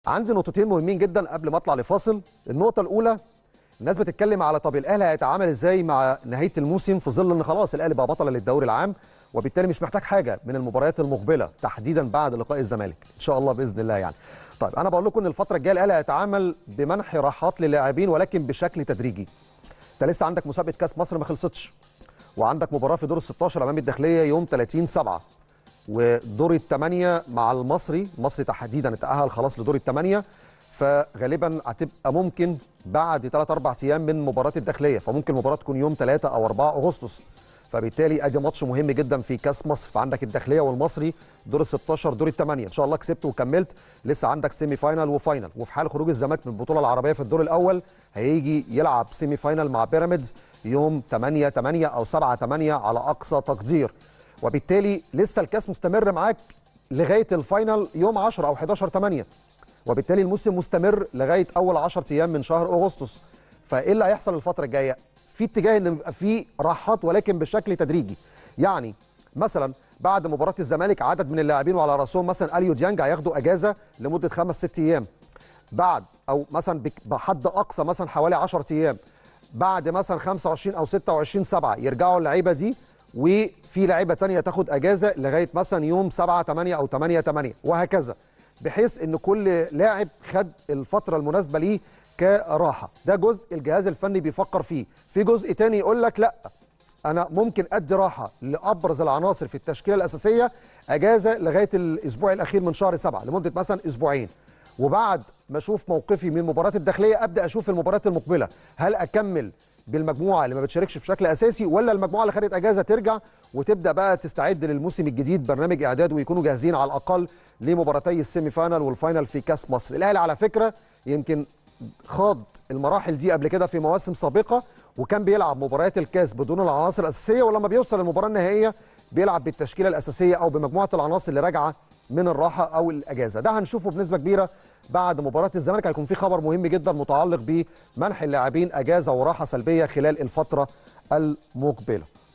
عندي نقطتين مهمين جدا قبل ما اطلع لفاصل النقطه الاولى الناس بتتكلم على طب الاهلي هيتعامل ازاي مع نهايه الموسم في ظل ان خلاص الاهلي بقى بطل للدوري العام وبالتالي مش محتاج حاجه من المباريات المقبله تحديدا بعد لقاء الزمالك ان شاء الله باذن الله يعني طيب انا بقول لكم ان الفتره الجايه الاهلي هيتعامل بمنح راحات للاعبين ولكن بشكل تدريجي انت لسه عندك مسابقه كاس مصر ما خلصتش وعندك مباراه في دور ال 16 امام الداخليه يوم 30 7 ودور الثمانيه مع المصري المصري تحديدا اتاهل خلاص لدور الثمانيه فغالبا هتبقى ممكن بعد 3 4 ايام من مباراه الداخليه فممكن المباراه تكون يوم 3 او 4 اغسطس فبالتالي ادي ماتش مهم جدا في كاس مصر فعندك الداخليه والمصري دور ال 16 دور الثمانيه ان شاء الله كسبت وكملت لسه عندك سيمي فاينال وفاينال وفي حال خروج الزمالك من البطوله العربيه في الدور الاول هيجي يلعب سيمي فاينال مع بيراميدز يوم 8 8 او 7 8 على اقصى تقدير وبالتالي لسه الكاس مستمر معاك لغايه الفاينال يوم 10 او 11 8 وبالتالي الموسم مستمر لغايه اول 10 ايام من شهر اغسطس فايه اللي هيحصل الفتره الجايه في اتجاه ان يبقى في راحات ولكن بشكل تدريجي يعني مثلا بعد مباراه الزمالك عدد من اللاعبين وعلى راسهم مثلا اليو ديانج هياخدوا اجازه لمده خمس ست ايام بعد او مثلا بحد اقصى مثلا حوالي 10 ايام بعد مثلا 25 او 26 7 يرجعوا اللعيبه دي وفي لعيبه ثانيه تاخد اجازه لغايه مثلا يوم 7 8 او 8 8 وهكذا بحيث ان كل لاعب خد الفتره المناسبه ليه كراحه ده جزء الجهاز الفني بيفكر فيه في جزء تاني يقول لك لا انا ممكن ادي راحه لابرز العناصر في التشكيله الاساسيه اجازه لغايه الاسبوع الاخير من شهر سبعة لمده مثلا اسبوعين وبعد ما اشوف موقفي من مباراه الداخليه ابدا اشوف المباريات المقبله هل اكمل بالمجموعه اللي ما بتشاركش بشكل اساسي ولا المجموعه اللي خدت اجازه ترجع وتبدا بقى تستعد للموسم الجديد برنامج اعداد ويكونوا جاهزين على الاقل لمباراتي السيمي فاينال والفاينال في كاس مصر الاهلي على فكره يمكن خاض المراحل دي قبل كده في مواسم سابقه وكان بيلعب مباريات الكاس بدون العناصر الاساسيه ولما بيوصل للمباراه النهائيه بيلعب بالتشكيله الاساسيه او بمجموعه العناصر اللي راجعه من الراحه او الاجازه ده هنشوفه بنسبه كبيره بعد مباراه الزمالك هيكون في خبر مهم جدا متعلق بمنح اللاعبين اجازه وراحه سلبيه خلال الفتره المقبله